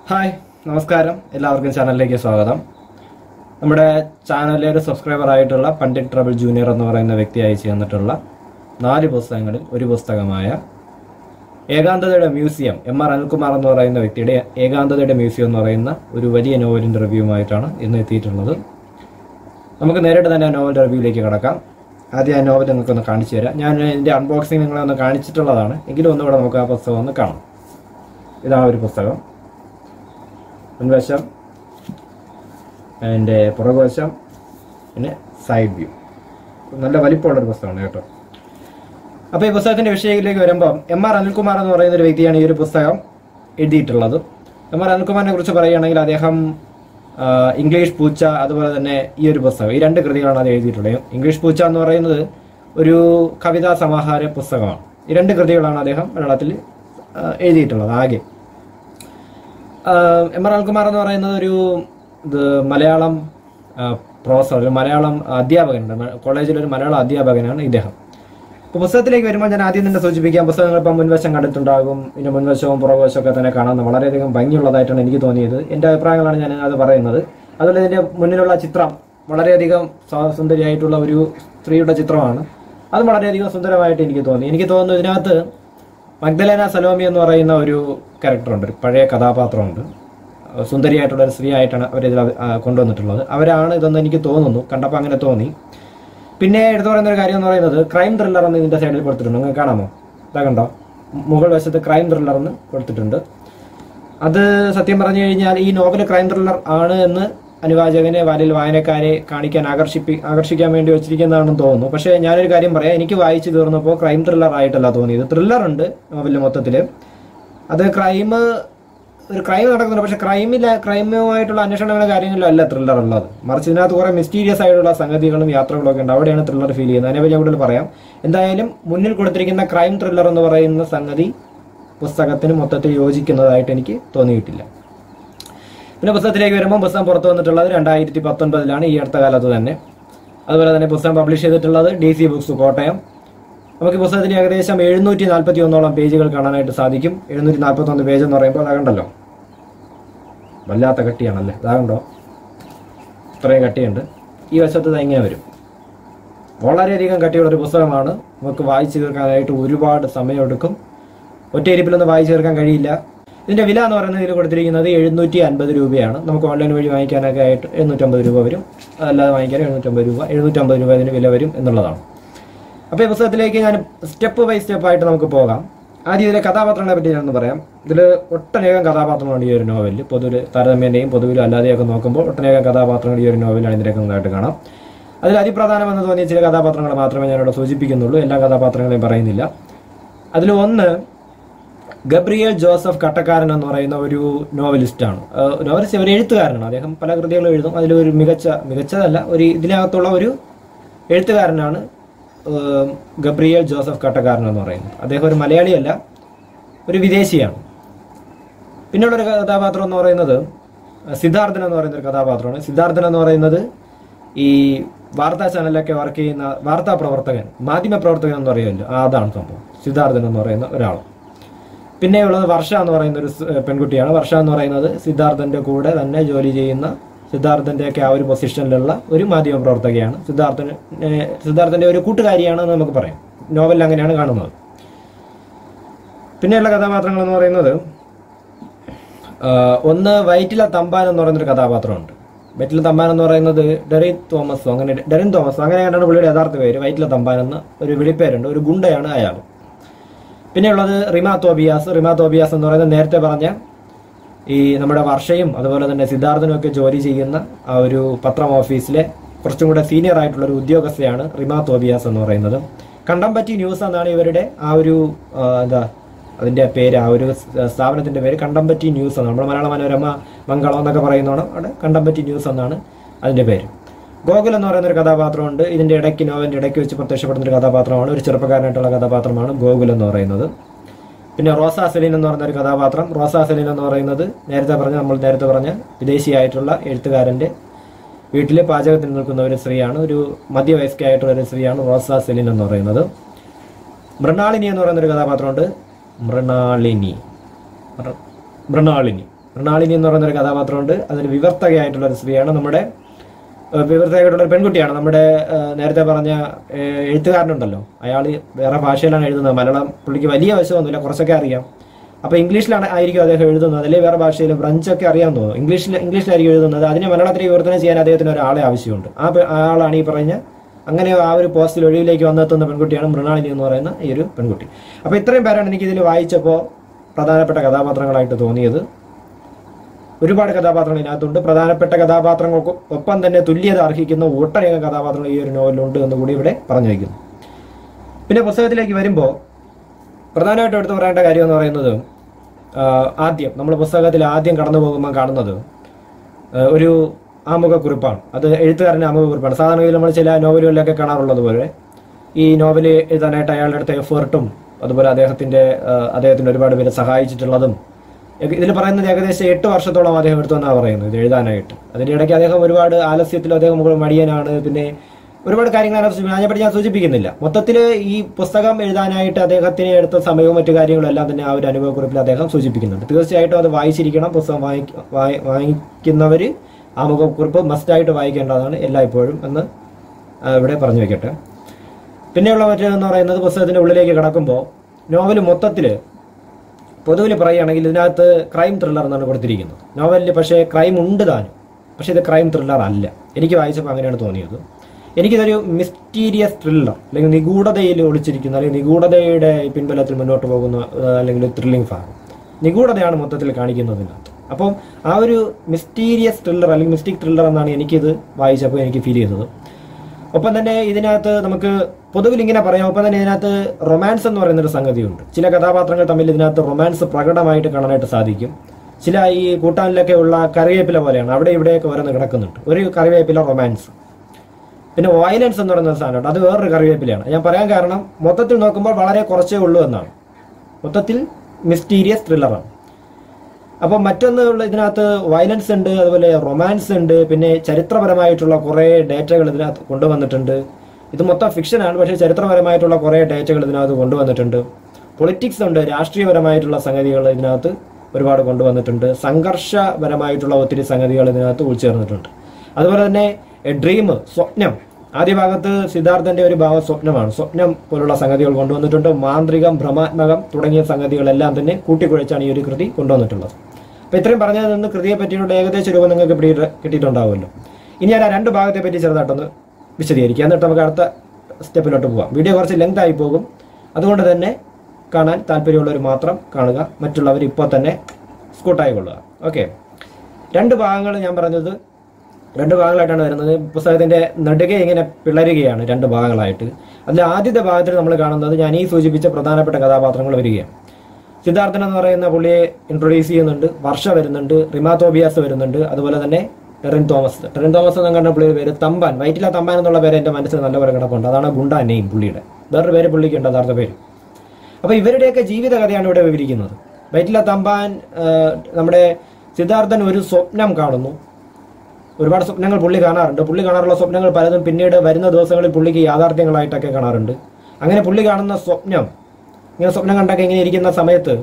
hi നമസ്കാരം എല്ലാവർക്കും ചാനലിലേക്ക് സ്വാഗതം നമ്മുടെ ചാനലിലെ ഒരു സബ്സ്ക്രൈബർ ആയിട്ടുള്ള പണ്ഡിറ്റ് ട്രബിൾ ജൂനിയർ എന്ന് പറയുന്ന വ്യക്തി അയച്ചു തന്നിട്ടുള്ള നാല് പുസ്തകങ്ങളിൽ ഒരു പുസ്തകമായ ഏകാന്തതയുടെ മ്യൂസിയം എം ആർ അനിൽകുമാർ എന്ന് പറയുന്ന വ്യക്തിയുടെ ഏകാന്തതയുടെ മ്യൂസിയം എന്ന് പറയുന്ന ഒരു വലിയ നോവലിൻ്റെ റിവ്യൂമായിട്ടാണ് ഇന്ന് എത്തിയിട്ടുള്ളത് നമുക്ക് നേരിട്ട് തന്നെ ആ നോവലിൻ്റെ റിവ്യൂയിലേക്ക് കിടക്കാം ആദ്യം ആ നോവൽ നിങ്ങൾക്കൊന്ന് കാണിച്ചു തരാം ഞാൻ ഇതിൻ്റെ അൺബോക്സിങ് നിങ്ങളെ ഒന്ന് കാണിച്ചിട്ടുള്ളതാണ് എങ്കിലും ഒന്നുകൂടെ നമുക്ക് ആ പുസ്തകം ഒന്ന് കാണാം ഇതാ ഒരു പുസ്തകം മുൻവശം അതിൻ്റെ പുറകുവശം പിന്നെ സൈഡ് വ്യൂ നല്ല വലിപ്പമുള്ളൊരു പുസ്തകമാണ് കേട്ടോ അപ്പോൾ ഈ പുസ്തകത്തിൻ്റെ വിഷയത്തിലേക്ക് വരുമ്പോൾ എം ആർ അനിൽകുമാർ എന്ന് പറയുന്ന ഒരു വ്യക്തിയാണ് ഈ ഒരു പുസ്തകം എഴുതിയിട്ടുള്ളത് എം ആർ അനിൽകുമാറിനെ കുറിച്ച് പറയുകയാണെങ്കിൽ അദ്ദേഹം ആ, ഇംഗ്ലീഷ് പൂച്ച അതുപോലെ തന്നെ ഈ ഒരു പുസ്തകം ഈ രണ്ട് കൃതികളാണ് അത് എഴുതിയിട്ടുള്ളത് ഇംഗ്ലീഷ് പൂച്ച എന്ന് പറയുന്നത് ഒരു കവിതാ സമാഹാര പുസ്തകമാണ് ഈ രണ്ട് കൃതികളാണ് അദ്ദേഹം മലയാളത്തിൽ ആ, എഴുതിയിട്ടുള്ളത് ആകെ ആഹ് എം ആർ അൽകുമാർ എന്ന് പറയുന്നത് ഒരു ഇത് മലയാളം പ്രൊഫസർ ഒരു മലയാളം അധ്യാപകനുണ്ട് മ- കോളേജിലൊരു മലയാളം അധ്യാപകനാണ് ഇദ്ദേഹം അപ്പോൾ പുസ്തകത്തിലേക്ക് വരുമ്പോൾ ഞാൻ ആദ്യം തന്നെ സൂചിപ്പിക്കാം പുസ്തകങ്ങൾ ഇപ്പം മുൻവശം കണ്ടിട്ടുണ്ടാകും ഇതിന്റെ മുൻവശവും പുറകുവശവും ഒക്കെ തന്നെ കാണാൻ വളരെയധികം ഭംഗിയുള്ളതായിട്ടാണ് എനിക്ക് തോന്നിയത് എൻ്റെ അഭിപ്രായങ്ങളാണ് ഞാൻ അത് പറയുന്നത് അതുപോലെ ഇതിന്റെ മുന്നിലുള്ള ചിത്രം വളരെയധികം സ- സുന്ദരിയായിട്ടുള്ള ഒരു സ്ത്രീയുടെ ചിത്രമാണ് അത് വളരെയധികം സുന്ദരമായിട്ട് എനിക്ക് തോന്നി എനിക്ക് തോന്നുന്നു ഇതിനകത്ത് മഗ്ദലേന സലോമി എന്ന് പറയുന്ന ഒരു ക്യാരക്ടറുണ്ട് ഒരു പഴയ കഥാപാത്രമുണ്ട് അഹ് സുന്ദരിയായിട്ടുള്ള ഒരു സ്ത്രീ ആയിട്ടാണ് അവർ ഇതിൽ കൊണ്ടുവന്നിട്ടുള്ളത് അവരാണ് ഇതെന്ന് എനിക്ക് തോന്നുന്നു കണ്ടപ്പോൾ അങ്ങനെ തോന്നി പിന്നെ എടുത്തു പറയുന്ന ഒരു കാര്യം എന്ന് പറയുന്നത് ക്രൈം ത്രില്ലർ എന്ന് ഇതിന്റെ സൈഡിൽ കൊടുത്തിട്ടുണ്ട് നിങ്ങൾക്ക് കാണാമോ ഇതാ കണ്ടോ മുകൾ വശത്ത് ക്രൈം ത്രില്ലർ എന്ന് കൊടുത്തിട്ടുണ്ട് അത് സത്യം പറഞ്ഞു കഴിഞ്ഞാൽ ഈ നോവൽ ക്രൈം ത്രില്ലർ ആണ് എന്ന് അനുവാചകനെ വാലിൽ വായനക്കാരെ കാണിക്കാൻ ആകർഷിപ്പി ആകർഷിക്കാൻ വേണ്ടി വെച്ചിരിക്കുന്നതാണെന്ന് തോന്നുന്നു പക്ഷേ ഞാനൊരു കാര്യം പറയാം എനിക്ക് വായിച്ചു തീർന്നപ്പോൾ ക്രൈം ത്രില്ലർ ആയിട്ടല്ല തോന്നിയത് ത്രില്ലർ ഉണ്ട് നോവലിൽ മൊത്തത്തിൽ അത് ക്രൈം ഒരു ക്രൈം നടക്കുന്നുണ്ട് പക്ഷെ ക്രൈമില്ല ക്രൈമുമായിട്ടുള്ള അന്വേഷണങ്ങളും കാര്യങ്ങളിലും അല്ല ത്രില്ലർ ഉള്ളത് മറിച്ച് ഇതിനകത്ത് കുറെ മിസ്റ്റീരിയസ് ആയിട്ടുള്ള സംഗതികളും യാത്രകളും ഒക്കെ ഉണ്ട് അവിടെയാണ് ത്രില്ലർ ഫീൽ ചെയ്യുന്നത് അതിനെപ്പറ്റി ഞാൻ കൂടുതൽ പറയാം എന്തായാലും മുന്നിൽ കൊടുത്തിരിക്കുന്ന ക്രൈം ത്രില്ലർ എന്ന് പറയുന്ന സംഗതി പുസ്തകത്തിന് മൊത്തത്തിൽ യോജിക്കുന്നതായിട്ട് എനിക്ക് തോന്നിയിട്ടില്ല പിന്നെ പുസ്തകത്തിലേക്ക് വരുമ്പോൾ പുസ്തകം പുറത്തു വന്നിട്ടുള്ളത് രണ്ടായിരത്തി പത്തൊൻപതിലാണ് ഈ അടുത്ത കാലത്ത് തന്നെ അതുപോലെ തന്നെ പുസ്തകം പബ്ലിഷ് ചെയ്തിട്ടുള്ളത് ഡി സി ബുക്സ് കോട്ടയം നമുക്ക് ഈ പുസ്തകത്തിന് ഏകദേശം എഴുന്നൂറ്റി നാൽപ്പത്തി ഒന്നോളം പേജുകൾ കാണാനായിട്ട് സാധിക്കും എഴുന്നൂറ്റി നാൽപ്പത്തി ഒന്ന് പേജ് എന്ന് പറയുമ്പോൾ അതാകണ്ടല്ലോ വല്ലാത്ത കട്ടിയാണല്ലേ അതാകണ്ടോ ഇത്രയും കട്ടിയുണ്ട് ഈ വശത്ത് ഇത് ഇങ്ങനെ വരും വളരെയധികം കട്ടിയുള്ള ഒരു പുസ്തകമാണ് നമുക്ക് വായിച്ചു തീർക്കാനായിട്ട് ഒരുപാട് സമയമെടുക്കും ഒറ്റയിരിപ്പിലൊന്നും വായിച്ചു തീർക്കാൻ കഴിയില്ല ഇതിന്റെ വില എന്ന് പറയുന്നത് ഇതിൽ കൊടുത്തിരിക്കുന്നത് എഴുന്നൂറ്റി അൻപത് രൂപയാണ് നമുക്ക് ഓൺലൈൻ വഴി വാങ്ങിക്കാനൊക്കെ ആയിട്ട് എഴുന്നൂറ്റമ്പത് രൂപ വരും അതല്ലാതെ വാങ്ങിക്കാൻ എഴുന്നൂറ്റമ്പത് രൂപ എഴുന്നൂറ്റമ്പത് രൂപ ഇതിന് വില വരും എന്നുള്ളതാണ് അപ്പോൾ ഈ പുസ്തകത്തിലേക്ക് ഞാൻ സ്റ്റെപ്പ് ബൈ സ്റ്റെപ്പ് ആയിട്ട് നമുക്ക് പോകാം ആദ്യം ഇതിലെ കഥാപാത്രങ്ങളെ പറ്റി ഞാനൊന്ന് പറയാം ഇതിൽ ഒട്ടനേകം കഥാപാത്രങ്ങളുണ്ട് ഈ ഒരു നോവലിൽ പൊതുവിൽ താരതമ്യേനയും പൊതുവിലും അല്ലാതെയൊക്കെ നോക്കുമ്പോൾ ഒട്ടനേകം കഥാപാത്രങ്ങൾ ഈ ഒരു നോവലാണ് ഇതിലേക്ക് നന്നായിട്ട് കാണാം അതിൽ അതിപ്രധാനമെന്ന് തോന്നിയ ചില കഥാപാത്രങ്ങൾ മാത്രമേ ഞാനിവിടെ സൂചിപ്പിക്കുന്നുള്ളൂ എല്ലാ കഥാപാത്രങ്ങളെയും പറയുന്നില്ല അതിൽ ഒന്ന് ഗബ്രിയേൽ ജോസഫ് കട്ടക്കാരൻ എന്ന് പറയുന്ന ഒരു നോവലിസ്റ്റാണ് നോവലിസ്റ്റ് ഒരു എഴുത്തുകാരനാണ് അദ്ദേഹം പല കൃതികളും എഴുതും അതിലൊരു മികച്ച മികച്ചതല്ല ഒരു ഇതിനകത്തുള്ള ഒരു എഴുത്തുകാരനാണ് ഏഹ്, ഗബ്രിയേൽ ജോസഫ് കട്ടക്കാരൻ എന്ന് പറയുന്നത് അദ്ദേഹം ഒരു മലയാളിയല്ല ഒരു വിദേശിയാണ് പിന്നെയുള്ളൊരു കഥാപാത്രം എന്ന് പറയുന്നത് സിദ്ധാർത്ഥൻ എന്ന് പറയുന്ന ഒരു കഥാപാത്രമാണ് സിദ്ധാർത്ഥൻ എന്ന് പറയുന്നത് ഈ വാർത്താ ചാനലിലൊക്കെ വർക്ക് ചെയ്യുന്ന വാർത്താ പ്രവർത്തകൻ മാധ്യമ പ്രവർത്തകൻ എന്ന് പറയുമല്ലോ ആ, അതാണ് സംഭവം സിദ്ധാർത്ഥൻ എന്ന് പറയുന്ന ഒരാൾ പിന്നെ ഉള്ളത് വർഷ എന്ന് പറയുന്ന ഒരു സ്- പെൺകുട്ടിയാണ് വർഷ എന്ന് പറയുന്നത് സിദ്ധാർത്ഥന്റെ കൂടെ തന്നെ ജോലി ചെയ്യുന്ന സിദ്ധാർത്ഥന്റെ ഒക്കെ ആ ഒരു പൊസിഷനിലുള്ള ഒരു മാധ്യമ പ്രവർത്തകയാണ് സിദ്ധാർത്ഥന് ഏഹ്, സിദ്ധാർത്ഥന്റെ ഒരു കൂട്ടുകാരിയാണെന്ന് നമുക്ക് പറയാം നോവലിൽ അങ്ങനെയാണ് കാണുന്നത് പിന്നെയുള്ള കഥാപാത്രങ്ങൾ എന്ന് പറയുന്നത് ആഹ്, ഒന്ന് വൈറ്റില തമ്പാൻ എന്ന് പറയുന്നൊരു കഥാപാത്രമുണ്ട് വൈറ്റില തമ്പാൻ എന്ന് പറയുന്നത് ഡെറിൻ തോമസോ അങ്ങനെ ഡെറിൻ തോമസോ അങ്ങനെ കണ്ടാണ് പുള്ളിയുടെ യഥാർത്ഥ പേര് വൈറ്റില തമ്പാൻ എന്ന് ഒരു വിളിപ്പേരുണ്ട് ഒരു ഗുണ്ടയാണ് അയാൾ പിന്നെയുള്ളത് റിമ തോബിയാസ് റിമ തോബിയാസ് എന്ന് പറയുന്നത് നേരത്തെ പറഞ്ഞ ഈ നമ്മുടെ വർഷയും അതുപോലെ തന്നെ സിദ്ധാർത്ഥനും ഒക്കെ ജോലി ചെയ്യുന്ന ആ ഒരു പത്രം ഓഫീസിലെ കുറച്ചും കൂടെ സീനിയർ ആയിട്ടുള്ള ഒരു ഉദ്യോഗസ്ഥയാണ് റിമ തോബിയാസ് എന്ന് പറയുന്നത് കണ്ടംപറ്റി ന്യൂസ് എന്നാണ് ഇവരുടെ ആ ഒരു ആ, എന്താ അതിന്റെ പേര് ആ ഒരു സ് സ്ഥാപനത്തിന്റെ പേര് കണ്ടംപറ്റി ന്യൂസ് എന്നാണ് നമ്മുടെ മലയാള മനോരമ മംഗളം എന്നൊക്കെ പറയുന്നതാണ് അവിടെ കണ്ടംപറ്റി ന്യൂസ് എന്നാണ് അതിന്റെ പേര് ഗോകുൽ എന്ന് പറയുന്ന ഒരു കഥാപാത്രമുണ്ട് ഇതിന്റെ ഇടയ്ക്ക് നോവലിന്റെ ഇടയ്ക്ക് വെച്ച് പ്രത്യക്ഷപ്പെടുന്ന ഒരു കഥാപാത്രമാണ് ഒരു ചെറുപ്പക്കാരനായിട്ടുള്ള കഥാപാത്രമാണ് ഗോകുൽ എന്ന് പറയുന്നത് പിന്നെ റോസ സെലീൻ എന്ന് പറയുന്ന ഒരു കഥാപാത്രം റോസ സെലീൻ എന്ന് പറയുന്നത് നേരത്തെ പറഞ്ഞ നമ്മൾ നേരത്തെ പറഞ്ഞ വിദേശിയായിട്ടുള്ള എഴുത്തുകാരന്റെ വീട്ടിൽ പാചകത്തിന് നിൽക്കുന്ന ഒരു സ്ത്രീയാണ് ഒരു മധ്യവയസ്കയായിട്ടുള്ള ഒരു സ്ത്രീയാണ് റോസ സെലീൻ എന്ന് പറയുന്നത് മൃണാളിനി എന്ന് പറയുന്ന ഒരു കഥാപാത്രമുണ്ട് മൃണാളിനി മൃ- മൃണാളിനി മൃണാളിനി എന്ന് പറയുന്ന ഒരു കഥാപാത്രമുണ്ട് അതിൽ വിവർത്തകയായിട്ടുള്ള ഒരു സ്ത്രീയാണ് നമ്മുടെ ഏഹ്, വിവർത്തകയായിട്ടുള്ള ഒരു പെൺകുട്ടിയാണ് നമ്മുടെ ഏഹ്, നേരത്തെ പറഞ്ഞ ഏഹ്, എഴുത്തുകാരനുണ്ടല്ലോ അയാൾ വേറെ ഭാഷയിലാണ് എഴുതുന്നത് മലയാളം പുള്ളിക്ക് വലിയ വശമൊന്നുമില്ല കുറച്ചൊക്കെ അറിയാം അപ്പോൾ ഇംഗ്ലീഷിലാണ് ആയിരിക്കും അദ്ദേഹം എഴുതുന്നത് അല്ലെങ്കിൽ വേറെ ഭാഷയിൽ ഫ്രഞ്ചൊക്കെ അറിയാമെന്ന് തോന്നുന്നു ഇംഗ്ലീഷിൽ ഇംഗ്ലീഷിലായിരിക്കും എഴുതുന്നത് അതിനെ മലയാളത്തിൽ വിവർത്തനം ചെയ്യാൻ അദ്ദേഹത്തിന് ഒരാളെ ആവശ്യമുണ്ട് ആ പെ- ആ ആളാണ് ഈ പറഞ്ഞ അങ്ങനെ ആ ഒരു പോസ്റ്റിൽ ഒഴിവിലേക്ക് വന്നെത്തുന്ന പെൺകുട്ടിയാണ് മൃണാളിനി എന്ന് പറയുന്ന ഈ ഒരു പെൺകുട്ടി അപ്പോൾ ഇത്രയും പേരാണ് എനിക്ക് ഇതിൽ വായിച്ചപ്പോൾ പ്രധാനപ്പെട്ട കഥാപാത്രങ്ങളായിട്ട് തോന്നിയത് ഒരുപാട് കഥാപാത്രങ്ങൾ ഇതിനകത്തുണ്ട് പ്രധാനപ്പെട്ട കഥാപാത്രങ്ങൾക്ക് ഒപ്പം തന്നെ തുല്യത അർഹിക്കുന്ന ഒട്ടനേകം കഥാപാത്രങ്ങൾ ഈ ഒരു നോവലിലുണ്ട് എന്ന് കൂടി ഇവിടെ പറഞ്ഞു വയ്ക്കുന്നു പിന്നെ പുസ്തകത്തിലേക്ക് വരുമ്പോൾ പ്രധാനമായിട്ടും എടുത്തു പറയേണ്ട കാര്യം എന്ന് പറയുന്നത് ആ, ആദ്യം നമ്മൾ പുസ്തകത്തിൽ ആദ്യം കടന്നു പോകുമ്പോൾ കാണുന്നത് ആ, ഒരു ആമുഖക്കുറിപ്പാണ് അത് എഴുത്തുകാരൻ്റെ ആമുഖക്കുറിപ്പാണ് സാധാരണ ഗതിയിൽ നമ്മൾ ചില നോവലുകളിലൊക്കെ കാണാറുള്ളത് പോലെ ഈ നോവൽ എഴുതാനായിട്ട് അയാളുടെ അടുത്ത എഫേർട്ടും അതുപോലെ അദ്ദേഹത്തിൻ്റെ അദ്ദേഹത്തിന് ഒരുപാട് പേര് സഹായിച്ചിട്ടുള്ളതും ഇതിൽ പറയുന്നത് ഏകദേശം എട്ട് വർഷത്തോളം അദ്ദേഹം എടുത്തെന്നാണ് പറയുന്നത് ഇത് എഴുതാനായിട്ട് അതിൻ്റെ ഇടയ്ക്ക് അദ്ദേഹം ഒരുപാട് ആലസ്യത്തിൽ അദ്ദേഹം ഒരു മടിയനാണ് പിന്നെ ഒരുപാട് കാര്യങ്ങൾ അതിനകത്ത് സൂചി- അതിനെപ്പറ്റി ഞാൻ സൂചിപ്പിക്കുന്നില്ല മൊത്തത്തിൽ ഈ പുസ്തകം എഴുതാനായിട്ട് അദ്ദേഹത്തിന് എടുത്ത സമയവും മറ്റു കാര്യങ്ങളും എല്ലാം തന്നെ ആ ഒരു അനുഭവക്കുറിപ്പിൽ അദ്ദേഹം സൂചിപ്പിക്കുന്നുണ്ട് തീർച്ചയായിട്ടും അത് വായിച്ചിരിക്കണം പുസ്തകം വായിക്ക- വായി- വാങ്ങിക്കുന്നവർ ആമുഖക്കുറിപ്പ് മസ്റ്റായിട്ട് വായിക്കേണ്ടതാണ് എല്ലായ്പ്പോഴും എന്ന് ആ, ഇവിടെ പറഞ്ഞു വെക്കട്ടെ പിന്നെയുള്ള മറ്റേതെന്ന് പറയുന്നത് പുസ്തകത്തിന്റെ ഉള്ളിലേക്ക് കടക്കുമ്പോൾ നോവൽ മൊത്തത്തിൽ പൊതുവിൽ പറയുകയാണെങ്കിൽ ഇതിനകത്ത് ക്രൈം ത്രില്ലർ എന്നാണ് കൊടുത്തിരിക്കുന്നത് നോവലിൽ പക്ഷേ ക്രൈം ഉണ്ട് താനും പക്ഷേ ഇത് ക്രൈം ത്രില്ലർ അല്ല എനിക്ക് വായിച്ചപ്പോൾ അങ്ങനെയാണ് തോന്നിയത് എനിക്കിതൊരു മിസ്റ്റീരിയസ് ത്രില്ലർ അല്ലെങ്കിൽ നിഗൂഢതയിൽ ഒളിച്ചിരിക്കുന്ന അല്ലെങ്കിൽ നിഗൂഢതയുടെ പിൻബലത്തിൽ മുന്നോട്ട് പോകുന്ന ആ, അല്ലെങ്കിൽ ത്രില്ലിംഗ് ഭാഗം നിഗൂഢതയാണ് മൊത്തത്തിൽ കാണിക്കുന്നതിനകത്ത് അപ്പം ആ ഒരു മിസ്റ്റീരിയസ് ത്രില്ലർ അല്ലെങ്കിൽ മിസ്റ്റിക് ത്രില്ലർ എന്നാണ് എനിക്കിത് വായിച്ചപ്പോൾ എനിക്ക് ഫീൽ ചെയ്തത് ഒപ്പം തന്നെ ഇതിനകത്ത് നമുക്ക് പൊതുവിൽ ഇങ്ങനെ പറയാം ഒപ്പം തന്നെ ഇതിനകത്ത് റൊമാൻസ് എന്ന് പറയുന്നൊരു സംഗതിയുണ്ട് ചില കഥാപാത്രങ്ങൾ തമ്മിൽ ഇതിനകത്ത് റൊമാൻസ് പ്രകടമായിട്ട് കാണാനായിട്ട് സാധിക്കും ചില ഈ കൂട്ടാനിലൊക്കെ ഉള്ള കറിവേപ്പില പോലെയാണ് അവിടെ ഇവിടെയൊക്കെ ഓരോന്ന് കിടക്കുന്നുണ്ട് ഒരു കറിവേപ്പില റൊമാൻസ് പിന്നെ വയലൻസ് എന്ന് പറയുന്ന സാധനമുണ്ട് അത് വേറൊരു കറിവേപ്പിലയാണ് ഞാൻ പറയാൻ കാരണം മൊത്തത്തിൽ നോക്കുമ്പോൾ വളരെ കുറച്ചേ ഉള്ളൂ എന്നാണ് മൊത്തത്തിൽ മിസ്റ്റീരിയസ് ത്രില്ലറാണ് അപ്പോൾ മറ്റൊന്ന് ഉള്ള ഇതിനകത്ത് വയലൻസ് ഉണ്ട് അതുപോലെ റൊമാൻസ് ഉണ്ട് പിന്നെ ചരിത്രപരമായിട്ടുള്ള കുറേ ഡേറ്റകൾ ഇതിനകത്ത് കൊണ്ടുവന്നിട്ടുണ്ട് ഇത് മൊത്തം ഫിക്ഷനാണ് പക്ഷേ ചരിത്രപരമായിട്ടുള്ള കുറേ ഡേറ്റകൾ ഇതിനകത്ത് കൊണ്ടുവന്നിട്ടുണ്ട് പൊളിറ്റിക്സ് ഉണ്ട് രാഷ്ട്രീയപരമായിട്ടുള്ള സംഗതികൾ ഇതിനകത്ത് ഒരുപാട് കൊണ്ടുവന്നിട്ടുണ്ട് സംഘർഷപരമായിട്ടുള്ള ഒത്തിരി സംഗതികൾ ഇതിനകത്ത് ഉൾച്ചേർന്നിട്ടുണ്ട് അതുപോലെ തന്നെ ഡ്രീം സ്വപ്നം ആദ്യ ഭാഗത്ത് സിദ്ധാർത്ഥന്റെ ഒരു ഭാവ സ്വപ്നമാണ് സ്വപ്നം പോലുള്ള സംഗതികൾ കൊണ്ടുവന്നിട്ടുണ്ട് മാന്ത്രികം ഭ്രമാത്മകം തുടങ്ങിയ സംഗതികളെല്ലാം തന്നെ കൂട്ടിക്കുഴച്ചാണ് ഈ ഒരു കൃതി കൊണ്ടുവന്നിട്ടുള്ളത് അപ്പൊ ഇത്രയും പറഞ്ഞതിൽ നിന്ന് കൃതിയെ പറ്റിയുള്ള ഏകദേശ രൂപം നിങ്ങൾക്ക് പിടി കിട്ടിയിട്ടുണ്ടാവുമല്ലോ ഇനി ഞാൻ ആ രണ്ട് ഭാഗത്തെ പറ്റി ചെറുതായിട്ടൊന്ന് വിശദീകരിക്കാം എന്നിട്ട് നമുക്ക് അടുത്ത സ്റ്റെപ്പിലോട്ട് പോവാം വീഡിയോ കുറച്ച് ലെങ്ത് ആയി പോകും അതുകൊണ്ട് തന്നെ കാണാൻ താല്പര്യമുള്ളവർ മാത്രം കാണുക മറ്റുള്ളവർ ഇപ്പോൾ തന്നെ സ്കൂട്ടായി കൊള്ളുക ഓക്കെ രണ്ട് ഭാഗങ്ങൾ ഞാൻ പറഞ്ഞത് രണ്ട് ഭാഗങ്ങളായിട്ടാണ് വരുന്നത് പുസ്തകത്തിന്റെ നെടുകെ ഇങ്ങനെ പിളരുകയാണ് രണ്ട് ഭാഗങ്ങളായിട്ട് അതിൽ ആദ്യത്തെ ഭാഗത്തിൽ നമ്മൾ കാണുന്നത് ഞാൻ ഈ സൂചിപ്പിച്ച പ്രധാനപ്പെട്ട കഥാപാത്രങ്ങൾ വരികയാണ് സിദ്ധാർത്ഥൻ എന്ന് പറയുന്ന പുള്ളിയെ ഇൻട്രൊഡ്യൂസ് ചെയ്യുന്നുണ്ട് വർഷ വരുന്നുണ്ട് റിമാതോബിയാസ് വരുന്നുണ്ട് അതുപോലെ തന്നെ ടെറിൻ തോമസ് ടെറിൻ തോമസ് എന്ന് കണ്ട പുള്ളിയുടെ പേര് തമ്പാൻ വൈറ്റില തമ്പാൻ എന്നുള്ള പേര് എൻ്റെ മനസ്സിൽ നല്ലപോലെ കിടപ്പുണ്ട് അതാണ് ഗുണ്ട നെയിം പുള്ളിയുടെ വേറൊരു പേര് പുള്ളിക്കുണ്ട് യഥാർത്ഥ പേര് അപ്പോൾ ഇവരുടെയൊക്കെ ജീവിത കഥയാണ് ഇവിടെ വിവരിക്കുന്നത് വൈറ്റില തമ്പാൻ ആ, നമ്മുടെ സിദ്ധാർത്ഥൻ ഒരു സ്വപ്നം കാണുന്നു ഒരുപാട് സ്വപ്നങ്ങൾ പുള്ളി കാണാറുണ്ട് പുള്ളി കാണാറുള്ള സ്വപ്നങ്ങൾ പലതും പിന്നീട് വരുന്ന ദിവസങ്ങളിൽ പുള്ളിക്ക് യാഥാർത്ഥ്യങ്ങളായിട്ടൊക്കെ കാണാറുണ്ട് അങ്ങനെ പുള്ളി കാണുന്ന സ്വപ്നം ഇങ്ങനെ സ്വപ്നം കണ്ടൊക്കെ ഇങ്ങനെ ഇരിക്കുന്ന സമയത്ത്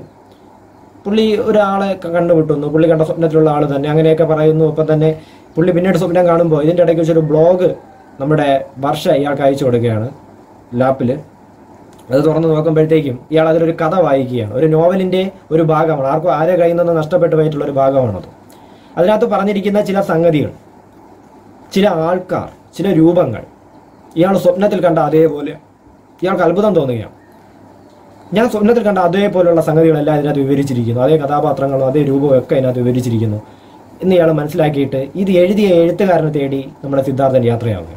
പുള്ളി ഒരാളെ ക- കണ്ടുമുട്ടുന്നു പുള്ളി കണ്ട സ്വപ്നത്തിലുള്ള ആൾ തന്നെ അങ്ങനെയൊക്കെ പറയുന്നു ഒപ്പം തന്നെ പുള്ളി പിന്നീട് സ്വപ്നം കാണുമ്പോൾ ഇതിൻ്റെ ഇടയ്ക്ക് വെച്ചൊരു ബ്ലോഗ് നമ്മുടെ വർഷ ഇയാൾക്ക് അയച്ചു കൊടുക്കുകയാണ് ലാപ്പിൽ അത് തുറന്ന് നോക്കുമ്പോഴത്തേക്കും ഇയാൾ അതിലൊരു കഥ വായിക്കുകയാണ് ഒരു നോവലിന്റെ ഒരു ഭാഗമാണ് ആർക്കും ആരെ കയ്യിൽ നിന്ന് നഷ്ടപ്പെട്ടു പോയിട്ടുള്ള ഒരു ഭാഗമാണത് അതിനകത്ത് പറഞ്ഞിരിക്കുന്ന ചില സംഗതികൾ ചില ആൾക്കാർ ചില രൂപങ്ങൾ ഇയാൾ സ്വപ്നത്തിൽ കണ്ട അതേപോലെ ഇയാൾക്ക് അത്ഭുതം തോന്നുകയാണ് ഞാൻ സ്വപ്നത്തിൽ കണ്ട അതേപോലെയുള്ള സംഗതികളെല്ലാം ഇതിനകത്ത് വിവരിച്ചിരിക്കുന്നു അതേ കഥാപാത്രങ്ങളും അതേ രൂപവും ഒക്കെ ഇതിനകത്ത് വിവരിച്ചിരിക്കുന്നു എന്ന് ഇയാൾ മനസ്സിലാക്കിയിട്ട് ഇത് എഴുതിയ എഴുത്തുകാരനെ തേടി നമ്മുടെ സിദ്ധാർത്ഥൻ യാത്രയാവുകയാണ്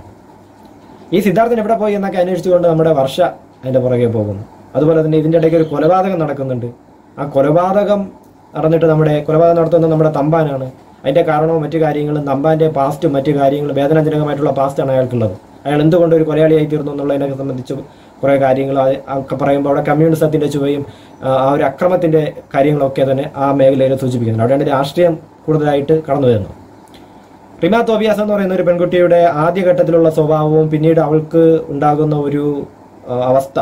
ഈ സിദ്ധാർത്ഥൻ എവിടെ പോയി എന്നൊക്കെ അന്വേഷിച്ചുകൊണ്ട് നമ്മുടെ വർഷ അതിന്റെ പുറകെ പോകുന്നു അതുപോലെ തന്നെ ഇതിന്റെ ഇടയ്ക്ക് ഒരു കൊലപാതകം നടക്കുന്നുണ്ട് ആ കൊലപാതകം നടന്നിട്ട് നമ്മുടെ കൊലപാതകം നടത്തുന്നത് നമ്മുടെ തമ്പാനാണ് അതിന്റെ കാരണവും മറ്റു കാര്യങ്ങളും തമ്പാന്റെ പാസ്റ്റും മറ്റു കാര്യങ്ങളും വേദനാജനകമായിട്ടുള്ള പാസ്റ്റാണ് അയാൾക്കുള്ളത് അയാൾ എന്തുകൊണ്ട് ഒരു കൊലയാളിയായി തീർന്നു എന്നുള്ളതിനെ സംബന്ധിച്ച് കുറേ കാര്യങ്ങൾ അത് ഒക്കെ പറയുമ്പോൾ അവിടെ കമ്മ്യൂണിസത്തിന്റെ ചുവയും ആ, ആ ഒരു അക്രമത്തിന്റെ കാര്യങ്ങളൊക്കെ തന്നെ ആ മേഖലയിൽ സൂചിപ്പിക്കുന്നുണ്ട് അവിടെയാണ് രാഷ്ട്രീയം കൂടുതലായിട്ട് കടന്നു വരുന്നത് റിമ തോബിയാസ് എന്ന് പറയുന്ന ഒരു പെൺകുട്ടിയുടെ ആദ്യഘട്ടത്തിലുള്ള സ്വഭാവവും പിന്നീട് അവൾക്ക് ഉണ്ടാകുന്ന ഒരു ആ, അവസ്ഥ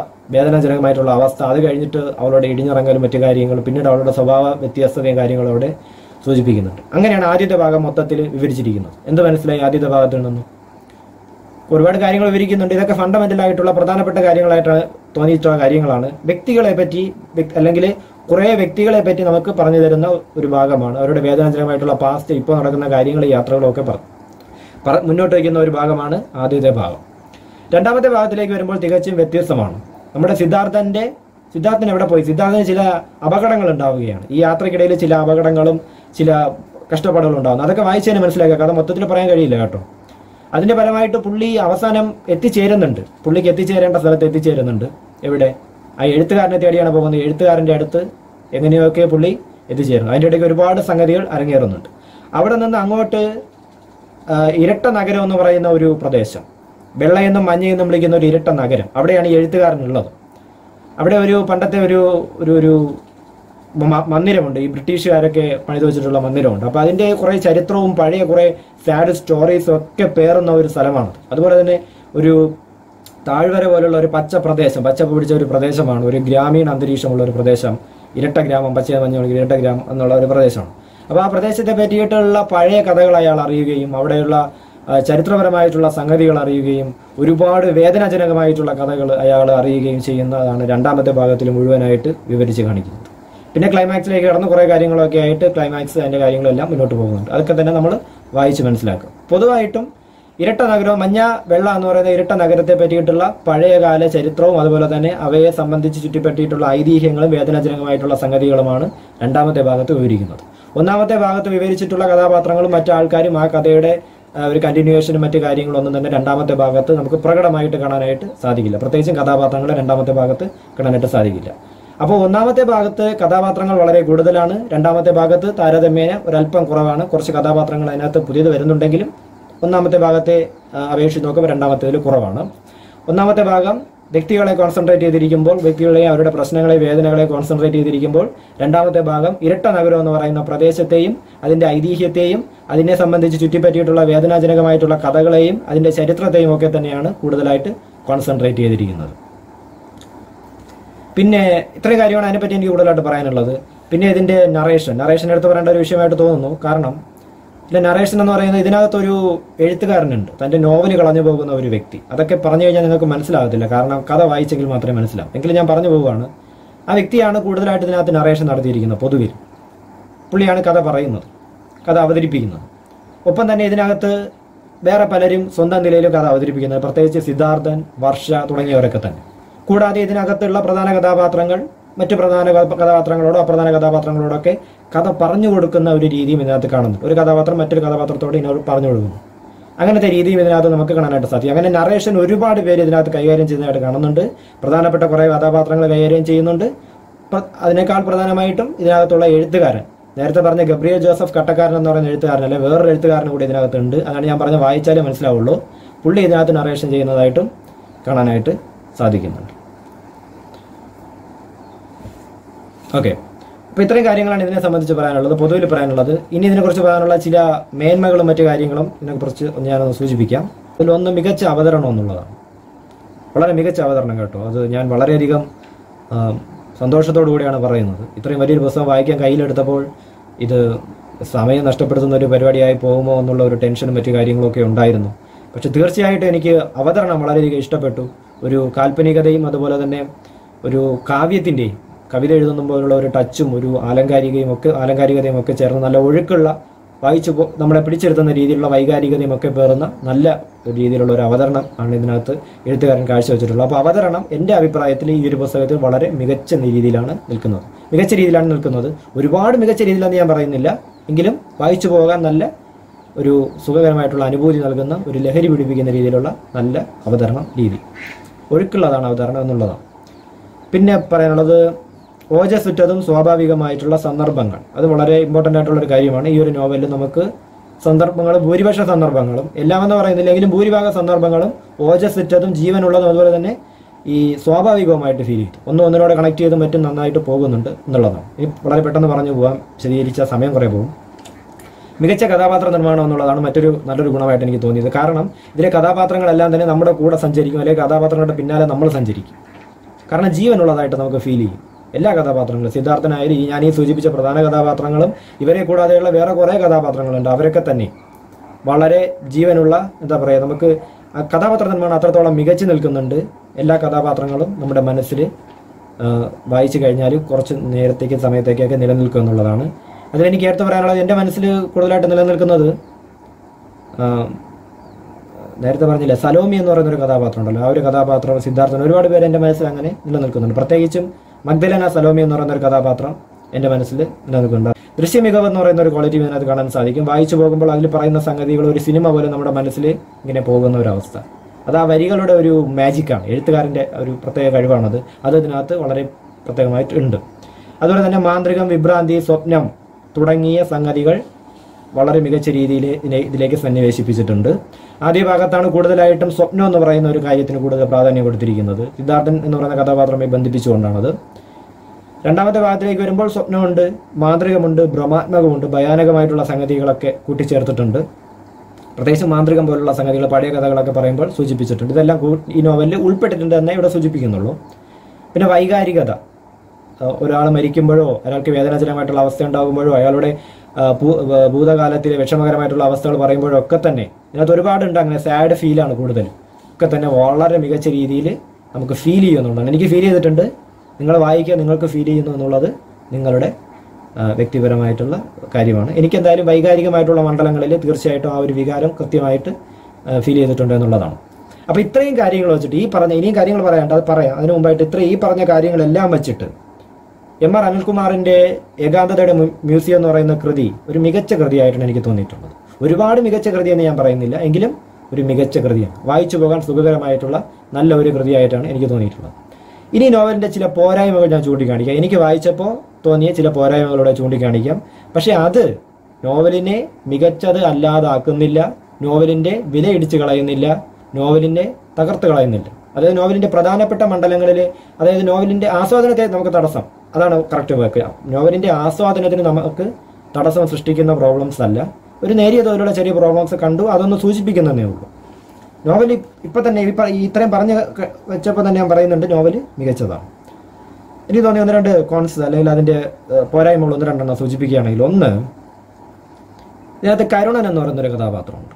വേദനാജനകമായിട്ടുള്ള അവസ്ഥ അത് കഴിഞ്ഞിട്ട് അവളുടെ ഇടിഞ്ഞിറങ്ങലും മറ്റു കാര്യങ്ങളും പിന്നീട് അവളുടെ സ്വഭാവ വ്യത്യസ്തതയും കാര്യങ്ങളും അവിടെ സൂചിപ്പിക്കുന്നുണ്ട് അങ്ങനെയാണ് ആദ്യത്തെ ഭാഗം മൊത്തത്തിൽ വിവരിച്ചിരിക്കുന്നത് എന്ത് മനസ്സിലായി ആദ്യത്തെ ഭാഗത്തിൽ നിന്നും ഒരുപാട് കാര്യങ്ങൾ വിവരിക്കുന്നുണ്ട് ഇതൊക്കെ ഫണ്ടമെന്റൽ ആയിട്ടുള്ള പ്രധാനപ്പെട്ട കാര്യങ്ങളായിട്ട് തോന്നിയിട്ടുള്ള കാര്യങ്ങളാണ് വ്യക്തികളെ പറ്റി വ്യക്- അല്ലെങ്കിൽ കുറേ വ്യക്തികളെ പറ്റി നമുക്ക് പറഞ്ഞു തരുന്ന ഒരു ഭാഗമാണ് അവരുടെ വേദനാജനകമായിട്ടുള്ള പാസ്റ്റ് ഇപ്പോൾ നടക്കുന്ന കാര്യങ്ങൾ യാത്രകളും ഒക്കെ പറഞ്ഞു പറ- മുന്നോട്ട് വയ്ക്കുന്ന ഒരു ഭാഗമാണ് ആദ്യത്തെ ഭാഗം രണ്ടാമത്തെ ഭാഗത്തിലേക്ക് വരുമ്പോൾ തികച്ചും വ്യത്യസ്തമാണ് നമ്മുടെ സിദ്ധാർത്ഥന്റെ സിദ്ധാർത്ഥൻ എവിടെ പോയി സിദ്ധാർത്ഥന് ചില അപകടങ്ങൾ ഉണ്ടാവുകയാണ് ഈ യാത്രക്കിടയിൽ ചില അപകടങ്ങളും ചില കഷ്ടപ്പാടുകളും ഉണ്ടാകുന്നു അതൊക്കെ വായിച്ചതിന് മനസ്സിലാക്കുക കഥ മൊത്തത്തിൽ പറയാൻ കഴിയില്ല കേട്ടോ അതിന്റെ ഫലമായിട്ട് പുള്ളി അവസാനം എത്തിച്ചേരുന്നുണ്ട് പുള്ളിക്ക് എത്തിച്ചേരേണ്ട സ്ഥലത്ത് എത്തിച്ചേരുന്നുണ്ട് എവിടെ ആ എഴുത്തുകാരനെ തേടിയാണ് പോകുന്നത് എഴുത്തുകാരന്റെ അടുത്ത് എങ്ങനെയൊക്കെ പുള്ളി എത്തിച്ചേരുന്നു അതിൻ്റെ ഇടയ്ക്ക് ഒരുപാട് സംഗതികൾ അരങ്ങേറുന്നുണ്ട് അവിടെ നിന്ന് അങ്ങോട്ട് ആ, ഇരട്ട നഗരം എന്ന് പറയുന്ന ഒരു പ്രദേശം വെള്ളയെന്നും മഞ്ഞയെന്നും വിളിക്കുന്ന ഒരു ഇരട്ട നഗരം അവിടെയാണ് ഈ എഴുത്തുകാരനുള്ളത് അവിടെ ഒരു പണ്ടത്തെ ഒരു ഒരു ഒരു മ- മന്ദിരമുണ്ട് ഈ ബ്രിട്ടീഷുകാരൊക്കെ പണിത് വെച്ചിട്ടുള്ള മന്ദിരമുണ്ട് അപ്പോൾ അതിൻ്റെ കുറേ ചരിത്രവും പഴയ കുറേ സാഡ് സ്റ്റോറീസും ഒക്കെ പേറുന്ന ഒരു സ്ഥലമാണ് അതുപോലെ തന്നെ ഒരു താഴ്വര പോലുള്ള ഒരു പച്ച പ്രദേശം പച്ച പിടിച്ച ഒരു പ്രദേശമാണ് ഒരു ഗ്രാമീണ അന്തരീക്ഷമുള്ള ഒരു പ്രദേശം ഇരട്ട ഗ്രാമം പച്ച മഞ്ഞ വിളിക്കുന്ന ഇരട്ട ഗ്രാമം എന്നുള്ള ഒരു പ്രദേശമാണ് അപ്പോൾ ആ പ്രദേശത്തെ പറ്റിയിട്ടുള്ള പഴയ കഥകൾ അയാൾ അറിയുകയും അവിടെയുള്ള ആ, ചരിത്രപരമായിട്ടുള്ള സംഗതികൾ അറിയുകയും ഒരുപാട് വേദനാജനകമായിട്ടുള്ള കഥകൾ അയാൾ അറിയുകയും ചെയ്യുന്നതാണ് രണ്ടാമത്തെ ഭാഗത്തിൽ മുഴുവനായിട്ട് വിവരിച്ച് കാണിക്കുന്നത് പിന്നെ ക്ലൈമാക്സിലേക്ക് കടന്ന് കുറേ കാര്യങ്ങളൊക്കെ ആയിട്ട് ക്ലൈമാക്സ് അതിൻ്റെ കാര്യങ്ങളെല്ലാം മുന്നോട്ട് പോകുന്നുണ്ട് അതൊക്കെ തന്നെ നമ്മൾ വായിച്ച് മനസ്സിലാക്കും പൊതുവായിട്ടും ഇരട്ട നഗരവും മഞ്ഞ വെള്ള എന്ന് പറയുന്ന ഇരട്ട നഗരത്തെ പറ്റിയിട്ടുള്ള പഴയകാല ചരിത്രവും അതുപോലെ തന്നെ അവയെ സംബന്ധിച്ച് ചുറ്റിപ്പറ്റിയിട്ടുള്ള ഐതിഹ്യങ്ങളും വേദനാജനകമായിട്ടുള്ള സംഗതികളുമാണ് രണ്ടാമത്തെ ഭാഗത്ത് വിവരിക്കുന്നത് ഒന്നാമത്തെ ഭാഗത്ത് വിവരിച്ചിട്ടുള്ള കഥാപാത്രങ്ങളും മറ്റു ആൾക്കാരും ആ കഥയുടെ ആ, ഒരു കണ്ടിന്യൂവേഷനും മറ്റു കാര്യങ്ങളൊന്നും തന്നെ രണ്ടാമത്തെ ഭാഗത്ത് നമുക്ക് പ്രകടമായിട്ട് കാണാനായിട്ട് സാധിക്കില്ല പ്രത്യേകിച്ചും കഥാപാത്രങ്ങളെ രണ്ടാമത്തെ ഭാഗത്ത് കാണാനായിട്ട് സാധിക്കില്ല അപ്പോൾ ഒന്നാമത്തെ ഭാഗത്ത് കഥാപാത്രങ്ങൾ വളരെ കൂടുതലാണ് രണ്ടാമത്തെ ഭാഗത്ത് താരതമ്യേന ഒരല്പം കുറവാണ് കുറച്ച് കഥാപാത്രങ്ങൾ അതിനകത്ത് പുതിയത് വരുന്നുണ്ടെങ്കിലും ഒന്നാമത്തെ ഭാഗത്തെ ആ, അപേക്ഷിച്ച് നോക്കുമ്പോൾ രണ്ടാമത്തേതിൽ കുറവാണ് ഒന്നാമത്തെ ഭാഗം വ്യക്തികളെ കോൺസെൻട്രേറ്റ് ചെയ്തിരിക്കുമ്പോൾ വ്യക്തികളെയും അവരുടെ പ്രശ്നങ്ങളെ വേദനകളെ കോൺസെൻട്രേറ്റ് ചെയ്തിരിക്കുമ്പോൾ രണ്ടാമത്തെ ഭാഗം ഇരട്ട നഗരം എന്ന് പറയുന്ന പ്രദേശത്തെയും അതിന്റെ ഐതിഹ്യത്തെയും അതിനെ സംബന്ധിച്ച് ചുറ്റിപ്പറ്റിയിട്ടുള്ള വേദനാജനകമായിട്ടുള്ള കഥകളെയും അതിന്റെ ചരിത്രത്തെയും ഒക്കെ തന്നെയാണ് കൂടുതലായിട്ട് കോൺസെൻട്രേറ്റ് ചെയ്തിരിക്കുന്നത് പിന്നെ ഇത്രയും കാര്യമാണ് അതിനെപ്പറ്റി എനിക്ക് കൂടുതലായിട്ട് പറയാനുള്ളത് പിന്നെ ഇതിന്റെ നറേഷൻ നറേഷൻ എടുത്ത് പറയേണ്ട ഒരു വിഷയമായിട്ട് തോന്നുന്നു കാരണം ഇതിലെ നറേഷൻ എന്ന് പറയുന്നത് ഇതിനകത്തൊരു എഴുത്തുകാരനുണ്ട് തന്റെ നോവൽ കളഞ്ഞു പോകുന്ന ഒരു വ്യക്തി അതൊക്കെ പറഞ്ഞു കഴിഞ്ഞാൽ നിങ്ങൾക്ക് മനസ്സിലാകത്തില്ല കാരണം കഥ വായിച്ചെങ്കിൽ മാത്രമേ മനസ്സിലാവും എങ്കിലും ഞാൻ പറഞ്ഞു പോവുകയാണ് ആ വ്യക്തിയാണ് കൂടുതലായിട്ട് ഇതിനകത്ത് നറേഷൻ നടത്തിയിരിക്കുന്നത് പൊതുവിൽ പുള്ളിയാണ് കഥ പറയുന്നത് കഥ അവതരിപ്പിക്കുന്നത് ഒപ്പം തന്നെ ഇതിനകത്ത് വേറെ പലരും സ്വന്തം നിലയിൽ കഥ അവതരിപ്പിക്കുന്നത് പ്രത്യേകിച്ച് സിദ്ധാർത്ഥൻ വർഷ തുടങ്ങിയവരൊക്കെ തന്നെ കൂടാതെ ഇതിനകത്തുള്ള പ്രധാന കഥാപാത്രങ്ങൾ മറ്റു പ്രധാന കഥ- കഥാപാത്രങ്ങളോടോ അപ്രധാന കഥാപാത്രങ്ങളോടൊക്കെ കഥ പറഞ്ഞു കൊടുക്കുന്ന ഒരു രീതിയും ഇതിനകത്ത് കാണുന്നു ഒരു കഥാപാത്രം മറ്റൊരു കഥാപാത്രത്തോട് ഇതിനോട് പറഞ്ഞു കൊടുക്കുന്നു അങ്ങനത്തെ രീതിയും ഇതിനകത്ത് നമുക്ക് കാണാനായിട്ട് സാധിക്കും അങ്ങനെ നറേഷൻ ഒരുപാട് പേര് ഇതിനകത്ത് കൈകാര്യം ചെയ്യുന്നതായിട്ട് കാണുന്നുണ്ട് പ്രധാനപ്പെട്ട കുറേ കഥാപാത്രങ്ങൾ കൈകാര്യം ചെയ്യുന്നുണ്ട് പ്ര- അതിനേക്കാൾ പ്രധാനമായിട്ടും ഇതിനകത്തുള്ള എഴുത്തുകാരൻ നേരത്തെ പറഞ്ഞ ഗബ്രിയൽ ജോസഫ് കട്ടക്കാരൻ എന്ന് പറയുന്ന എഴുത്തുകാരനല്ല വേറൊരു എഴുത്തുകാരൻ കൂടി ഇതിനകത്തുണ്ട് അങ്ങനെ ഞാൻ പറഞ്ഞ വായിച്ചാലേ മനസ്സിലാവുള്ളൂ പുള്ളി ഇതിനകത്ത് നറേഷൻ ചെയ്യുന്നതായിട്ടും കാണാനായിട്ട് സാധിക്കുന്നുണ്ട് ഓക്കെ അപ്പോൾ ഇത്രയും കാര്യങ്ങളാണ് ഇതിനെ സംബന്ധിച്ച് പറയാനുള്ളത് പൊതുവിൽ പറയാനുള്ളത് ഇനി ഇതിനെക്കുറിച്ച് പറയാനുള്ള ചില മേന്മകളും മറ്റു കാര്യങ്ങളും ഇതിനെക്കുറിച്ച് ഞാനൊന്ന് സൂചിപ്പിക്കാം ഇതിലൊന്ന് മികച്ച അവതരണം എന്നുള്ളതാണ് വളരെ മികച്ച അവതരണം കേട്ടോ അത് ഞാൻ വളരെയധികം ആ, സന്തോഷത്തോടു കൂടിയാണ് പറയുന്നത് ഇത്രയും വലിയൊരു പുസ്തകം വായിക്കാൻ കയ്യിലെടുത്തപ്പോൾ ഇത് സമയം നഷ്ടപ്പെടുത്തുന്ന ഒരു പരിപാടിയായി പോകുമോ എന്നുള്ള ഒരു ടെൻഷനും മറ്റു കാര്യങ്ങളൊക്കെ ഉണ്ടായിരുന്നു പക്ഷെ തീർച്ചയായിട്ടും എനിക്ക് അവതരണം വളരെയധികം ഇഷ്ടപ്പെട്ടു ഒരു കാൽപ്പനികതയും അതുപോലെ തന്നെ ഒരു കാവ്യത്തിൻ്റെയും കവിത എഴുതുമ്പോഴുള്ള ഒരു ടച്ചും ഒരു ആലങ്കാരികയും ഒക്കെ ആലങ്കാരികതയും ഒക്കെ ചേർന്ന് നല്ല ഒഴുക്കുള്ള വായിച്ചു പോ നമ്മളെ പിടിച്ചെടുത്തുന്ന രീതിയിലുള്ള വൈകാരികതയും ഒക്കെ പേറുന്ന നല്ല ഒരു രീതിയിലുള്ള ഒരു അവതരണം ആണ് ഇതിനകത്ത് എഴുത്തുകാരൻ കാഴ്ചവെച്ചിട്ടുള്ളത് അപ്പോൾ അവതരണം എൻ്റെ അഭിപ്രായത്തിൽ ഈ ഒരു പുസ്തകത്തിൽ വളരെ മികച്ച രീതിയിലാണ് നിൽക്കുന്നത് മികച്ച രീതിയിലാണ് നിൽക്കുന്നത് ഒരുപാട് മികച്ച രീതിയിലാണെന്ന് ഞാൻ പറയുന്നില്ല എങ്കിലും വായിച്ചു പോകാൻ നല്ല ഒരു സുഖകരമായിട്ടുള്ള അനുഭൂതി നൽകുന്ന ഒരു ലഹരി പിടിപ്പിക്കുന്ന രീതിയിലുള്ള നല്ല അവതരണം രീതി ഒഴുക്കുള്ളതാണ് അവതരണം എന്നുള്ളതാണ് പിന്നെ പറയാനുള്ളത് ഓജസ്സുറ്റതും സ്വാഭാവികമായിട്ടുള്ള സന്ദർഭങ്ങൾ അത് വളരെ ഇമ്പോർട്ടൻ്റ് ആയിട്ടുള്ള ഒരു കാര്യമാണ് ഈ ഒരു നോവലിൽ നമുക്ക് സന്ദർഭങ്ങൾ ഭൂരിപക്ഷ സന്ദർഭങ്ങളും എല്ലാം എന്ന് പറയുന്നില്ലെങ്കിലും ഭൂരിഭാഗം സന്ദർഭങ്ങളും ഓജസ്സുറ്റതും ജീവനുള്ളതും അതുപോലെ തന്നെ ഈ സ്വാഭാവികവുമായിട്ട് ഫീൽ ചെയ്തു ഒന്നും ഒന്നിനോട് കണക്ട് ചെയ്തും മറ്റും നന്നായിട്ട് പോകുന്നുണ്ട് എന്നുള്ളതാണ് ഇനി വളരെ പെട്ടെന്ന് പറഞ്ഞു പോകാം വിശദീകരിച്ച സമയം കുറേ പോകും മികച്ച കഥാപാത്ര നിർമ്മാണം എന്നുള്ളതാണ് മറ്റൊരു നല്ലൊരു ഗുണമായിട്ട് എനിക്ക് തോന്നിയത് കാരണം ഇതിലെ കഥാപാത്രങ്ങളെല്ലാം തന്നെ നമ്മുടെ കൂടെ സഞ്ചരിക്കും അല്ലെങ്കിൽ കഥാപാത്രങ്ങളുടെ പിന്നാലെ നമ്മൾ സഞ്ചരിക്കും കാരണം ജീവനുള്ളതായിട്ട് നമുക്ക് ഫീൽ ചെയ്യും എല്ലാ കഥാപാത്രങ്ങളും സിദ്ധാർത്ഥനായാലും ഈ ഞാൻ ഈ സൂചിപ്പിച്ച പ്രധാന കഥാപാത്രങ്ങളും ഇവരെ കൂടാതെയുള്ള വേറെ കുറേ കഥാപാത്രങ്ങളുണ്ട് അവരൊക്കെ തന്നെ വളരെ ജീവനുള്ള എന്താ പറയുക നമുക്ക് ആ കഥാപാത്ര നിർമ്മാണം അത്രത്തോളം മികച്ചു നിൽക്കുന്നുണ്ട് എല്ലാ കഥാപാത്രങ്ങളും നമ്മുടെ മനസ്സിൽ ആ, വായിച്ചു കഴിഞ്ഞാൽ കുറച്ച് നേരത്തേക്ക് സമയത്തേക്കൊക്കെ നിലനിൽക്കും എന്നുള്ളതാണ് അതിലെനിക്ക് എടുത്തു പറയാനുള്ളത് എൻ്റെ മനസ്സിൽ കൂടുതലായിട്ട് നിലനിൽക്കുന്നത് ആ, നേരത്തെ പറഞ്ഞില്ലേ സലോമി എന്ന് പറയുന്ന ഒരു കഥാപാത്രം ഉണ്ടല്ലോ ആ ഒരു കഥാപാത്രം സിദ്ധാർത്ഥൻ ഒരുപാട് പേര് എൻ്റെ മനസ്സിൽ അങ്ങനെ നിലനിൽക്കുന്നുണ്ട് പ്രത്യേകിച്ചും മഗ്ദലന സലോമി എന്ന് പറയുന്ന ഒരു കഥാപാത്രം എൻ്റെ മനസ്സിൽ നിലനിൽക്കുന്നുണ്ട് ദൃശ്യമികവ് എന്ന് പറയുന്ന ഒരു ക്വാളിറ്റി ഇതിനകത്ത് കാണാൻ സാധിക്കും വായിച്ചു പോകുമ്പോൾ അതിൽ പറയുന്ന സംഗതികൾ ഒരു സിനിമ പോലെ നമ്മുടെ മനസ്സിൽ ഇങ്ങനെ പോകുന്ന ഒരു അവസ്ഥ അത് ആ വരികളുടെ ഒരു മാജിക്കാണ് എഴുത്തുകാരൻ്റെ ഒരു പ്രത്യേക കഴിവാണത് അത് ഇതിനകത്ത് വളരെ പ്രത്യേകമായിട്ട് ഉണ്ട് അതുപോലെ തന്നെ മാന്ത്രികം വിഭ്രാന്തി സ്വപ്നം തുടങ്ങിയ സംഗതികൾ വളരെ മികച്ച രീതിയിൽ ഇതിനെ ഇതിലേക്ക് സന്നിവേശിപ്പിച്ചിട്ടുണ്ട് ആദ്യ ഭാഗത്താണ് കൂടുതലായിട്ടും സ്വപ്നം എന്ന് പറയുന്ന ഒരു കാര്യത്തിന് കൂടുതൽ പ്രാധാന്യം കൊടുത്തിരിക്കുന്നത് സിദ്ധാർത്ഥൻ എന്ന് പറയുന്ന കഥാപാത്രമായി ബന്ധിപ്പിച്ചുകൊണ്ടാണത് രണ്ടാമത്തെ ഭാഗത്തിലേക്ക് വരുമ്പോൾ സ്വപ്നമുണ്ട് മാന്ത്രികമുണ്ട് ഭ്രമാത്മകമുണ്ട് ഭയാനകമായിട്ടുള്ള സംഗതികളൊക്കെ കൂട്ടിച്ചേർത്തിട്ടുണ്ട് പ്രത്യേകിച്ച് മാന്ത്രികം പോലുള്ള സംഗതികൾ പഴയ കഥകളൊക്കെ പറയുമ്പോൾ സൂചിപ്പിച്ചിട്ടുണ്ട് ഇതെല്ലാം കൂ- ഈ നോവലിൽ ഉൾപ്പെട്ടിട്ടുണ്ട് എന്നേ ഇവിടെ സൂചിപ്പിക്കുന്നുള്ളൂ പിന്നെ വൈകാരികത ഒരാൾ മരിക്കുമ്പോഴോ ഒരാൾക്ക് വേദനാജനകമായിട്ടുള്ള അവസ്ഥ ഉണ്ടാകുമ്പോഴോ അയാളുടെ ആ, ഭൂ- ആ, ഭൂതകാലത്തിലെ വിഷമകരമായിട്ടുള്ള അവസ്ഥകൾ പറയുമ്പോഴോ ഒക്കെ തന്നെ ഇതിനകത്ത് ഒരുപാടുണ്ട് അങ്ങനെ സാഡ് ഫീലാണ് കൂടുതൽ ഒക്കെ തന്നെ വളരെ മികച്ച രീതിയിൽ നമുക്ക് ഫീൽ ചെയ്യുന്നുണ്ടാണ് എനിക്ക് ഫീൽ ചെയ്തിട്ടുണ്ട് നിങ്ങൾ വായിക്കുക നിങ്ങൾക്ക് ഫീൽ ചെയ്യുന്നു എന്നുള്ളത് നിങ്ങളുടെ ആ, വ്യക്തിപരമായിട്ടുള്ള കാര്യമാണ് എനിക്ക് എന്തായാലും വൈകാരികമായിട്ടുള്ള മണ്ഡലങ്ങളിൽ തീർച്ചയായിട്ടും ആ ഒരു വികാരം കൃത്യമായിട്ട് ഫീൽ ചെയ്തിട്ടുണ്ട് എന്നുള്ളതാണ് അപ്പോൾ ഇത്രയും കാര്യങ്ങൾ വെച്ചിട്ട് ഈ പറഞ്ഞ ഇനിയും കാര്യങ്ങൾ പറയാണ്ട് അത് പറയാം അതിനു മുമ്പായിട്ട് ഇത്രയും ഈ പറഞ്ഞ കാര്യങ്ങളെല്ലാം വെച്ചിട്ട് എം ആർ അനിൽകുമാറിന്റെ ഏകാന്തതയുടെ മ്യൂ- മ്യൂസിയം എന്ന് പറയുന്ന കൃതി ഒരു മികച്ച കൃതിയായിട്ടാണ് എനിക്ക് തോന്നിയിട്ടുള്ളത് ഒരുപാട് മികച്ച കൃതി എന്ന് ഞാൻ പറയുന്നില്ല എങ്കിലും ഒരു മികച്ച കൃതിയാണ് വായിച്ചു പോകാൻ സുഖകരമായിട്ടുള്ള നല്ല ഒരു കൃതിയായിട്ടാണ് എനിക്ക് തോന്നിയിട്ടുള്ളത് ഇനി നോവലിന്റെ ചില പോരായ്മകൾ ഞാൻ ചൂണ്ടിക്കാണിക്കാം എനിക്ക് വായിച്ചപ്പോൾ തോന്നിയ ചില പോരായ്മകളോടെ ചൂണ്ടിക്കാണിക്കാം പക്ഷെ അത് നോവലിനെ മികച്ചത് അല്ലാതാക്കുന്നില്ല നോവലിന്റെ വില ഇടിച്ചു കളയുന്നില്ല നോവലിനെ തകർത്ത് കളയുന്നില്ല അതായത് നോവലിന്റെ പ്രധാനപ്പെട്ട മണ്ഡലങ്ങളിൽ അതായത് നോവലിന്റെ ആസ്വാദനത്തെ നമുക്ക് തടസ്സം അതാണ് കറക്റ്റ് വെക്കുക നോവലിന്റെ ആസ്വാദനത്തിന് നമുക്ക് തടസ്സം സൃഷ്ടിക്കുന്ന പ്രോബ്ലംസ് അല്ല ഒരു നേരിയ തോതിലുള്ള ചെറിയ പ്രോബ്ലംസ് കണ്ടു അതൊന്ന് സൂചിപ്പിക്കുന്നതേ ഉള്ളൂ നോവൽ ഇപ്പൊ തന്നെ ഈ പ- ഈ ഇത്രയും പറഞ്ഞ് ക- വെച്ചപ്പോൾ തന്നെ ഞാൻ പറയുന്നുണ്ട് നോവൽ മികച്ചതാണ് എനിക്ക് തോന്നി ഒന്ന് രണ്ട് കോൺസ് അല്ലെങ്കിൽ അതിന്റെ ഏഹ്, പോരായ്മകൾ ഒന്ന് രണ്ടെണ്ണം സൂചിപ്പിക്കുകയാണെങ്കിൽ ഒന്ന് ഇതിനകത്ത് കരുണൻ എന്ന് പറയുന്ന ഒരു കഥാപാത്രമുണ്ട്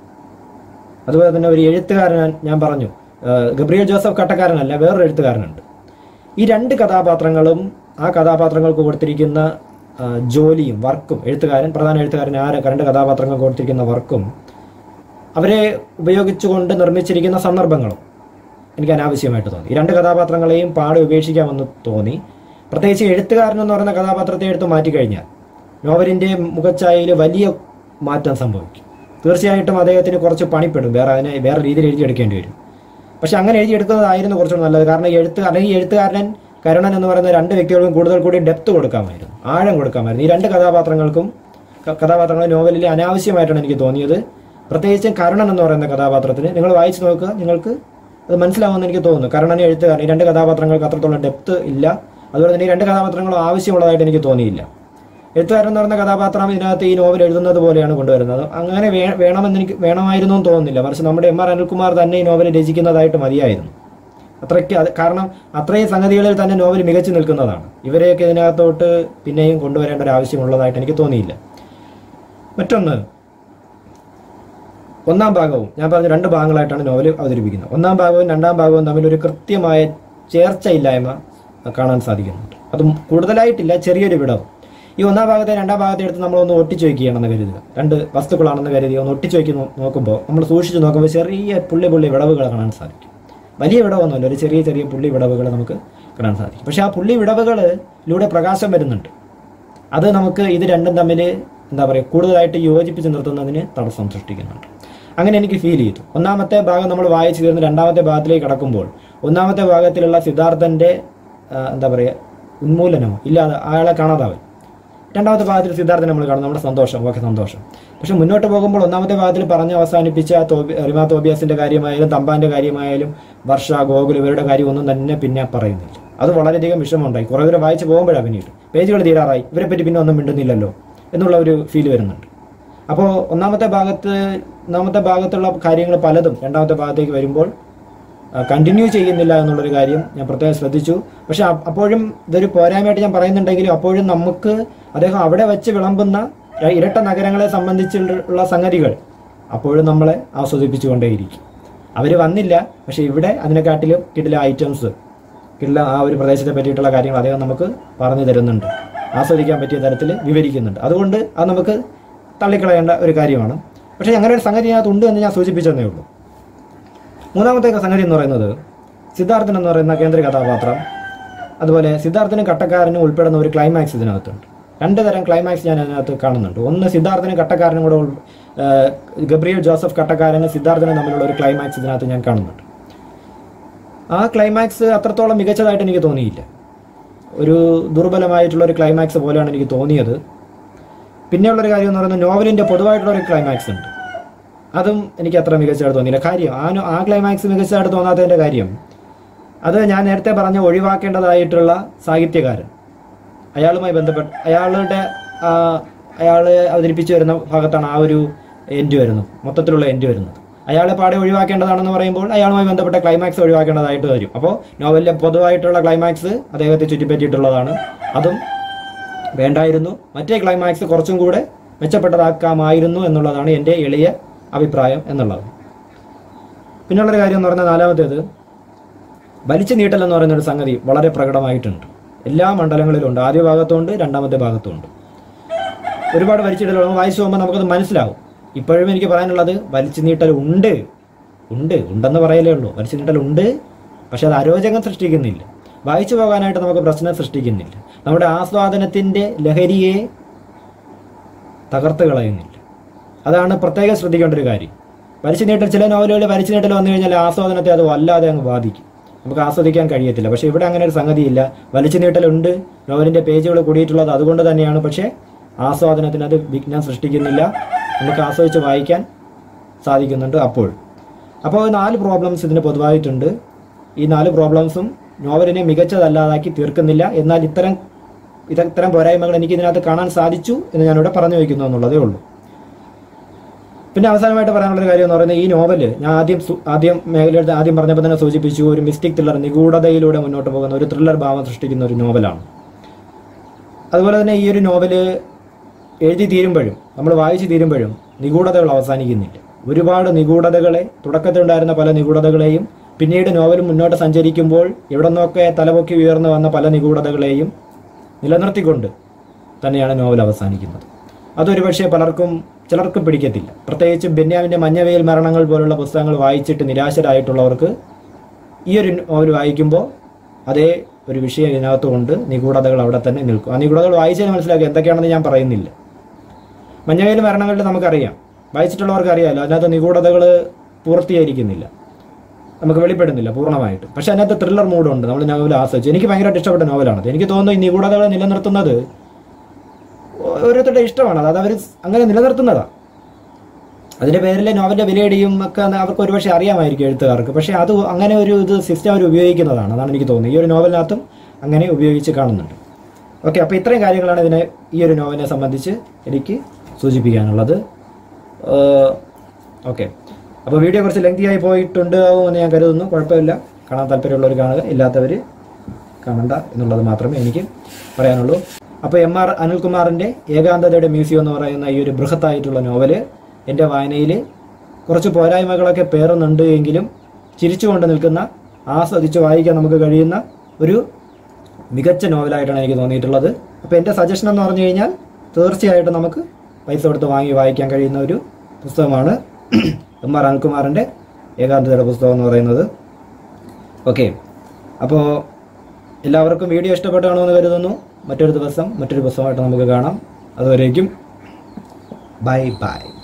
അതുപോലെ തന്നെ ഒരു എഴുത്തുകാരൻ ഞാൻ പറഞ്ഞു ഏഹ്, ഗബ്രിയേൽ ജോസഫ് കട്ടക്കാരനല്ല വേറൊരു എഴുത്തുകാരനുണ്ട് ഈ രണ്ട് കഥാപാത്രങ്ങളും ആ കഥാപാത്രങ്ങൾക്ക് കൊടുത്തിരിക്കുന്ന ആ, ജോലിയും വർക്കും എഴുത്തുകാരൻ പ്രധാന എഴുത്തുകാരൻ ആ രണ്ട് കഥാപാത്രങ്ങൾക്ക് കൊടുത്തിരിക്കുന്ന വർക്കും അവരെ ഉപയോഗിച്ചുകൊണ്ട് നിർമ്മിച്ചിരിക്കുന്ന സന്ദർഭങ്ങളും എനിക്ക് അനാവശ്യമായിട്ട് തോന്നി ഈ രണ്ട് കഥാപാത്രങ്ങളെയും പാടെ ഉപേക്ഷിക്കാമെന്ന് തോന്നി പ്രത്യേകിച്ച് എഴുത്തുകാരൻ എന്ന് പറയുന്ന കഥാപാത്രത്തെ എടുത്ത് മാറ്റിക്കഴിഞ്ഞാൽ നോവലിന്റെ മുഖച്ഛായയിൽ വലിയ മാറ്റം സംഭവിക്കും തീർച്ചയായിട്ടും അദ്ദേഹത്തിന് കുറച്ച് പണിപ്പെടും വേറെ അതിനെ വേറെ രീതിയിൽ എഴുതിയെടുക്കേണ്ടി വരും പക്ഷെ അങ്ങനെ എഴുതിയെടുക്കുന്നതായിരുന്നു കുറച്ചുകൂടി നല്ലത് കാരണം ഈ എഴുത്ത് അല്ലെങ്കിൽ ഈ എഴുത്തുകാരൻ കരുണൻ എന്ന് പറയുന്ന രണ്ട് വ്യക്തികൾക്കും കൂടുതൽ കൂടി ഡെപ്ത് കൊടുക്കാമായിരുന്നു ആഴം കൊടുക്കാമായിരുന്നു ഈ രണ്ട് കഥാപാത്രങ്ങൾക്കും ക- കഥാപാത്രങ്ങൾ നോവലിൽ അനാവശ്യമായിട്ടാണ് എനിക്ക് തോന്നിയത് പ്രത്യേകിച്ചും കരുണൻ എന്ന് പറയുന്ന കഥാപാത്രത്തിന് നിങ്ങൾ വായിച്ചു നോക്കുക നിങ്ങൾക്ക് അത് മനസ്സിലാവുമെന്ന് എനിക്ക് തോന്നുന്നു കരുണൻ എഴുത്തുകാരൻ ഈ രണ്ട് കഥാപാത്രങ്ങൾക്ക് അത്രത്തോളം ഡെപ്ത് ഇല്ല അതുപോലെ തന്നെ ഈ രണ്ട് കഥാപാത്രങ്ങളും ആവശ്യമുള്ളതായിട്ട് എനിക്ക് തോന്നിയില്ല എഴുത്തുകാരൻ എന്ന് പറയുന്ന കഥാപാത്രം ഇതിനകത്ത് ഈ നോവൽ എഴുതുന്നത് പോലെയാണ് കൊണ്ടുവരുന്നത് അങ്ങനെ വേ- വേണമെന്ന് എനിക്ക് വേണമായിരുന്നു എന്ന് തോന്നുന്നില്ല മറിച്ച് നമ്മുടെ എം ആർ അനിൽകുമാർ തന്നെ ഈ നോവൽ രചിക്കുന്നതായിട്ട് മതിയായിരുന്നു അത്രയ്ക്ക് അത് കാരണം അത്രയും സംഗതികളിൽ തന്നെ നോവൽ മികച്ചു നിൽക്കുന്നതാണ് ഇവരെയൊക്കെ ഇതിനകത്തോട്ട് പിന്നെയും കൊണ്ടുവരേണ്ട ഒരു ആവശ്യമുള്ളതായിട്ട് എനിക്ക് തോന്നിയില്ല മറ്റൊന്ന് ഒന്നാം ഭാഗവും ഞാൻ പറഞ്ഞ രണ്ട് ഭാഗങ്ങളായിട്ടാണ് നോവൽ അവതരിപ്പിക്കുന്നത് ഒന്നാം ഭാഗവും രണ്ടാം ഭാഗവും തമ്മിൽ ഒരു കൃത്യമായ ചേർച്ചയില്ലായ്മ കാണാൻ സാധിക്കുന്നുണ്ട് അതും കൂടുതലായിട്ടില്ല ചെറിയൊരു വിടവ് ഈ ഒന്നാം ഭാഗത്തെ രണ്ടാം ഭാഗത്തെ എടുത്ത് നമ്മളൊന്ന് ഒട്ടിച്ചു വയ്ക്കുകയാണെന്ന് കരുതുക രണ്ട് വസ്തുക്കളാണെന്ന് കരുതി ഒന്ന് ഒട്ടിച്ചു വയ്ക്ക് നോ- നോക്കുമ്പോൾ നമ്മൾ സൂക്ഷിച്ച് നോക്കുമ്പോൾ ചെറിയ പുള്ളി പുള്ളി വിടവുകൾ കാണാൻ സാധിക്കും വലിയ വിടവൊന്നുമില്ല ഒരു ചെറിയ ചെറിയ പുള്ളി വിടവുകൾ നമുക്ക് കാണാൻ സാധിക്കും പക്ഷെ ആ പുള്ളി വിടവുകളിലൂടെ പ്രകാശം വരുന്നുണ്ട് അത് നമുക്ക് ഇത് രണ്ടും തമ്മിൽ എന്താ പറയുക കൂടുതലായിട്ട് യോജിപ്പിച്ച് നിർത്തുന്നതിന് തടസ്സം സൃഷ്ടിക്കുന്നുണ്ട് അങ്ങനെ എനിക്ക് ഫീൽ ചെയ്തു ഒന്നാമത്തെ ഭാഗം നമ്മൾ വായിച്ചു തീർന്ന് രണ്ടാമത്തെ ഭാഗത്തിലേക്ക് കടക്കുമ്പോൾ ഒന്നാമത്തെ ഭാഗത്തിലുള്ള സിദ്ധാർത്ഥന്റെ ആ, എന്താ പറയുക ഉന്മൂലനമോ ഇല്ലാതെ അയാളെ കാണാതാവും രണ്ടാമത്തെ ഭാഗത്തിൽ സിദ്ധാർത്ഥൻ നമ്മൾ കാണും നമ്മുടെ സന്തോഷം ഓക്കെ സന്തോഷം പക്ഷെ മുന്നോട്ട് പോകുമ്പോൾ ഒന്നാമത്തെ ഭാഗത്തിൽ പറഞ്ഞ് അവസാനിപ്പിച്ച തോബി റിമാ തോബിയാസിന്റെ കാര്യമായാലും തമ്പാന്റെ കാര്യമായാലും വർഷ ഗോകുൽ ഇവരുടെ കാര്യം ഒന്നും തന്നെ പിന്നെ പറയുന്നില്ല അത് വളരെയധികം വിഷമമുണ്ടായി കുറേ ദൂരം വായിച്ച് പോകുമ്പോഴാണ് പിന്നീട് പേജുകൾ തീരാറായി ഇവരെ പറ്റി പിന്നെ ഒന്നും മിണ്ടുന്നില്ലല്ലോ എന്നുള്ള ഒരു ഫീൽ വരുന്നുണ്ട് അപ്പോൾ ഒന്നാമത്തെ ഭാഗത്ത് ഒന്നാമത്തെ ഭാഗത്തുള്ള കാര്യങ്ങൾ പലതും രണ്ടാമത്തെ ഭാഗത്തേക്ക് വരുമ്പോൾ കണ്ടിന്യൂ ചെയ്യുന്നില്ല എന്നുള്ളൊരു കാര്യം ഞാൻ പ്രത്യേകം ശ്രദ്ധിച്ചു പക്ഷെ അ- അപ്പോഴും ഇതൊരു പോരായ്മയായിട്ട് ഞാൻ പറയുന്നുണ്ടെങ്കിലും അപ്പോഴും നമുക്ക് അദ്ദേഹം അവിടെ വെച്ച് വിളമ്പുന്ന ര- ഇരട്ട നഗരങ്ങളെ സംബന്ധിച്ചുള്ള സംഗതികൾ അപ്പോഴും നമ്മളെ ആസ്വദിപ്പിച്ചുകൊണ്ടേയിരിക്കും അവർ വന്നില്ല പക്ഷെ ഇവിടെ അതിനെക്കാട്ടിലും കിടില ഐറ്റംസ് കിടില ആ ഒരു പ്രദേശത്തെ പറ്റിയിട്ടുള്ള കാര്യങ്ങൾ അദ്ദേഹം നമുക്ക് പറഞ്ഞു തരുന്നുണ്ട് ആസ്വദിക്കാൻ പറ്റിയ തരത്തിൽ വിവരിക്കുന്നുണ്ട് അതുകൊണ്ട് അത് നമുക്ക് തള്ളിക്കളയേണ്ട ഒരു കാര്യമാണ് പക്ഷേ അങ്ങനെ ഒരു സംഗതി അതിനകത്ത് ഉണ്ട് എന്ന് ഞാൻ സൂചിപ്പിച്ചതേ ഉള്ളൂ മൂന്നാമത്തെ സംഗതി എന്ന് പറയുന്നത് സിദ്ധാർത്ഥൻ എന്ന് പറയുന്ന കേന്ദ്ര കഥാപാത്രം അതുപോലെ സിദ്ധാർത്ഥനും കട്ടക്കാരനും ഉൾപ്പെടുന്ന ഒരു ക്ലൈമാക്സ് ഇതിനകത്തുണ്ട് രണ്ട് തരം ക്ലൈമാക്സ് ഞാൻ അതിനകത്ത് കാണുന്നുണ്ട് ഒന്ന് സിദ്ധാർത്ഥനും കട്ടക്കാരനും കൂടെ ഉൾ- ആ, ഗബ്രിയേൽ ജോസഫ് കട്ടക്കാരനും സിദ്ധാർത്ഥനും തമ്മിലുള്ള ഒരു ക്ലൈമാക്സ് ഇതിനകത്ത് ഞാൻ കാണുന്നുണ്ട് ആ ക്ലൈമാക്സ് അത്രത്തോളം മികച്ചതായിട്ട് എനിക്ക് തോന്നിയില്ല ഒരു ദുർബലമായിട്ടുള്ള ഒരു ക്ലൈമാക്സ് പോലെയാണ് എനിക്ക് തോന്നിയത് പിന്നെയുള്ളൊരു കാര്യം എന്ന് പറയുന്നത് നോവലിൻ്റെ പൊതുവായിട്ടുള്ള ഒരു ക്ലൈമാക്സ് ഉണ്ട് അതും എനിക്ക് അത്ര മികച്ചതായിട്ട് തോന്നിയില്ല കാര്യം ആ നോ- ആ ക്ലൈമാക്സ് മികച്ചതായിട്ട് തോന്നാത്തതിൻ്റെ കാര്യം അത് ഞാൻ നേരത്തെ പറഞ്ഞ ഒഴിവാക്കേണ്ടതായിട്ടുള്ള സാഹിത്യകാരൻ അയാളുമായി ബന്ധപ്പെട്ട് അയാളുടെ അയാൾ അവതരിപ്പിച്ചു വരുന്ന ഭാഗത്താണ് ആ ഒരു എൻഡ് വരുന്നത് മൊത്തത്തിലുള്ള എൻഡ് വരുന്നത് അയാളെ പാടെ ഒഴിവാക്കേണ്ടതാണെന്ന് പറയുമ്പോൾ അയാളുമായി ബന്ധപ്പെട്ട ക്ലൈമാക്സ് ഒഴിവാക്കേണ്ടതായിട്ട് വരും അപ്പോൾ നോവലിലെ പൊതുവായിട്ടുള്ള ക്ലൈമാക്സ് അദ്ദേഹത്തെ ചുറ്റിപ്പറ്റിയിട്ടുള്ളതാണ് അതും വേണ്ടായിരുന്നു മറ്റേ ക്ലൈമാക്സ് കുറച്ചും കൂടെ മെച്ചപ്പെട്ടതാക്കാമായിരുന്നു എന്നുള്ളതാണ് എൻ്റെ എളിയ അഭിപ്രായം എന്നുള്ളത് പിന്നുള്ളൊരു കാര്യം എന്ന് പറഞ്ഞാൽ നാലാമത്തേത് വലിച്ചു നീട്ടൽ എന്ന് പറയുന്ന ഒരു സംഗതി വളരെ പ്രകടമായിട്ടുണ്ട് എല്ലാ മണ്ഡലങ്ങളിലും ഉണ്ട് ആദ്യ ഭാഗത്തുണ്ട് രണ്ടാമത്തെ ഭാഗത്തുണ്ട് ഒരുപാട് വലിച്ചിടൽ വായിച്ചു പോകുമ്പോൾ നമുക്കത് മനസ്സിലാവും ഇപ്പോഴും എനിക്ക് പറയാനുള്ളത് വലിച്ചു നീട്ടൽ ഉണ്ട് ഉണ്ട് ഉണ്ടെന്ന് പറയലേ ഉള്ളൂ വലിച്ചു നീട്ടൽ ഉണ്ട് പക്ഷെ അത് അരോചകം സൃഷ്ടിക്കുന്നില്ല വായിച്ചു പോകാനായിട്ട് നമുക്ക് പ്രശ്നം സൃഷ്ടിക്കുന്നില്ല നമ്മുടെ ആസ്വാദനത്തിൻ്റെ ലഹരിയെ തകർത്ത് കളയുന്നില്ല അതാണ് പ്രത്യേകം ശ്രദ്ധിക്കേണ്ട ഒരു കാര്യം വലിച്ചു നീട്ടൽ ചില നോവലുകൾ വലിച്ചു നീട്ടൽ വന്നു കഴിഞ്ഞാൽ ആസ്വാദനത്തെ അത് വല്ലാതെ അങ്ങ് ബാധിക്കും നമുക്ക് ആസ്വദിക്കാൻ കഴിയത്തില്ല പക്ഷേ ഇവിടെ അങ്ങനെ ഒരു സംഗതിയില്ല വലിച്ചു നീട്ടലുണ്ട് നോവലിൻ്റെ പേജുകൾ കൂടിയിട്ടുള്ളത് അതുകൊണ്ട് തന്നെയാണ് പക്ഷേ ആസ്വാദനത്തിന് അത് വിഘ്നം സൃഷ്ടിക്കുന്നില്ല നമുക്ക് ആസ്വദിച്ച് വായിക്കാൻ സാധിക്കുന്നുണ്ട് അപ്പോൾ അപ്പോൾ നാല് പ്രോബ്ലംസ് ഇതിന് പൊതുവായിട്ടുണ്ട് ഈ നാല് പ്രോബ്ലംസും നോവലിനെ മികച്ചതല്ലാതാക്കി തീർക്കുന്നില്ല എന്നാൽ ഇത്തരം ഇത്തരം പോരായ്മകൾ എനിക്ക് ഇതിനകത്ത് കാണാൻ സാധിച്ചു എന്ന് ഞാനിവിടെ പറഞ്ഞു വയ്ക്കുന്നു എന്നുള്ളതേ ഉള്ളൂ പിന്നെ അവസാനമായിട്ട് പറയാനുള്ളൊരു കാര്യം എന്ന് പറയുന്നത് ഈ നോവല് ഞാൻ ആദ്യം സു- ആദ്യം മേഖലയുടെ ആദ്യം പറഞ്ഞപ്പോൾ തന്നെ സൂചിപ്പിച്ചു ഒരു മിസ്റ്റിക് ത്രില്ലർ നിഗൂഢതയിലൂടെ മുന്നോട്ട് പോകുന്ന ഒരു ത്രില്ലർ ഭാവം സൃഷ്ടിക്കുന്ന ഒരു നോവലാണ് അതുപോലെ തന്നെ ഈ ഒരു നോവല് എഴുതി തീരുമ്പോഴും നമ്മൾ വായിച്ച് തീരുമ്പോഴും നിഗൂഢതകൾ അവസാനിക്കുന്നില്ല ഒരുപാട് നിഗൂഢതകളെ തുടക്കത്തിലുണ്ടായിരുന്ന പല നിഗൂഢതകളെയും പിന്നീട് നോവൽ മുന്നോട്ട് സഞ്ചരിക്കുമ്പോൾ എവിടെ നിന്നൊക്കെ തലപൊക്കി ഉയർന്നു വന്ന പല നിഗൂഢതകളെയും നിലനിർത്തിക്കൊണ്ട് തന്നെയാണ് നോവൽ അവസാനിക്കുന്നത് അതൊരു പക്ഷേ പലർക്കും ചിലർക്കും പിടിക്കത്തില്ല പ്രത്യേകിച്ച് ബെന്യാമിൻ്റെ മഞ്ഞവെയിൽ മരണങ്ങൾ പോലുള്ള പുസ്തകങ്ങൾ വായിച്ചിട്ട് നിരാശരായിട്ടുള്ളവർക്ക് ഈ ഒരു നോവൽ വായിക്കുമ്പോൾ അതേ ഒരു വിഷയം ഇതിനകത്ത് കൊണ്ട് നിഗൂഢതകൾ അവിടെ തന്നെ നിൽക്കും ആ നിഗൂഢതകൾ വായിച്ചതിന് മനസ്സിലാക്കുക എന്തൊക്കെയാണെന്ന് ഞാൻ പറയുന്നില്ല മഞ്ഞവേൽ മരണങ്ങളിൽ നമുക്കറിയാം വായിച്ചിട്ടുള്ളവർക്ക് അറിയാമല്ലോ അതിനകത്ത് നിഗൂഢതകൾ പൂർത്തീകരിക്കുന്നില്ല നമുക്ക് വെളിപ്പെടുന്നില്ല പൂർണ്ണമായിട്ട് പക്ഷെ അതിനകത്ത് ത്രില്ലർ മൂഡുണ്ട് നമ്മൾ നോവൽ ആസ്വദിച്ചു എനിക്ക് ഭയങ്കരമായിട്ട് ഇഷ്ടപ്പെട്ട നോവലാണത് എനിക്ക് തോന്നുന്നു ഈ നിഗൂഢതകൾ നിലനിർത്തുന്നത് ഓരോരുത്തരുടെ ഇഷ്ടമാണ് അത് അവർ അങ്ങനെ നിലനിർത്തുന്നതാണ് അതിന്റെ പേരിൽ നോവലിന്റെ വിലയിടിയും ഒക്കെ അവർക്ക് ഒരുപക്ഷെ അറിയാമായിരിക്കും എഴുത്തുകാർക്ക് പക്ഷേ അത് അങ്ങനെ ഒരു ഇത് സിസ്റ്റം അവർ ഉപയോഗിക്കുന്നതാണ് അതാണ് എനിക്ക് തോന്നുന്നത് ഈ ഒരു നോവലിനകത്തും അങ്ങനെ ഉപയോഗിച്ച് കാണുന്നുണ്ട് ഓക്കെ അപ്പോൾ ഇത്രയും കാര്യങ്ങളാണ് ഇതിനെ ഈ ഒരു നോവലിനെ സംബന്ധിച്ച് എനിക്ക് സൂചിപ്പിക്കാനുള്ളത് ഓക്കെ അപ്പോൾ വീഡിയോ കുറച്ച് ലെങ്തി ആയി പോയിട്ടുണ്ട് എന്ന് ഞാൻ കരുതുന്നു കുഴപ്പമില്ല കാണാൻ താല്പര്യമുള്ളവർ കാണുക ഇല്ലാത്തവർ കാണണ്ട എന്നുള്ളത് മാത്രമേ എനിക്ക് പറയാനുള്ളൂ അപ്പോൾ എം ആർ അനിൽകുമാറിൻ്റെ ഏകാന്തതയുടെ മ്യൂസിയം എന്ന് പറയുന്ന ഈ ഒരു ബൃഹത്തായിട്ടുള്ള നോവല് എൻ്റെ വായനയിൽ കുറച്ച് പോരായ്മകളൊക്കെ പേറുന്നുണ്ട് എങ്കിലും ചിരിച്ചുകൊണ്ട് നിൽക്കുന്ന ആസ്വദിച്ച് വായിക്കാൻ നമുക്ക് കഴിയുന്ന ഒരു മികച്ച നോവലായിട്ടാണ് എനിക്ക് തോന്നിയിട്ടുള്ളത് അപ്പോൾ എൻ്റെ സജഷൻ എന്ന് പറഞ്ഞു കഴിഞ്ഞാൽ തീർച്ചയായിട്ടും നമുക്ക് പൈസ കൊടുത്ത് വാങ്ങി വായിക്കാൻ കഴിയുന്ന ഒരു പുസ്തകമാണ് എം ആർ അനിൽകുമാറിൻ്റെ ഏകാന്തതയുടെ പുസ്തകം എന്ന് പറയുന്നത് ഓക്കെ അപ്പോൾ എല്ലാവർക്കും വീഡിയോ ഇഷ്ടപ്പെട്ടു കാണുമെന്ന് കരുതുന്നു മറ്റൊരു ദിവസം മറ്റൊരു പുസ്തകമായിട്ട് നമുക്ക് കാണാം അതുവരേക്കും ബൈ ബൈ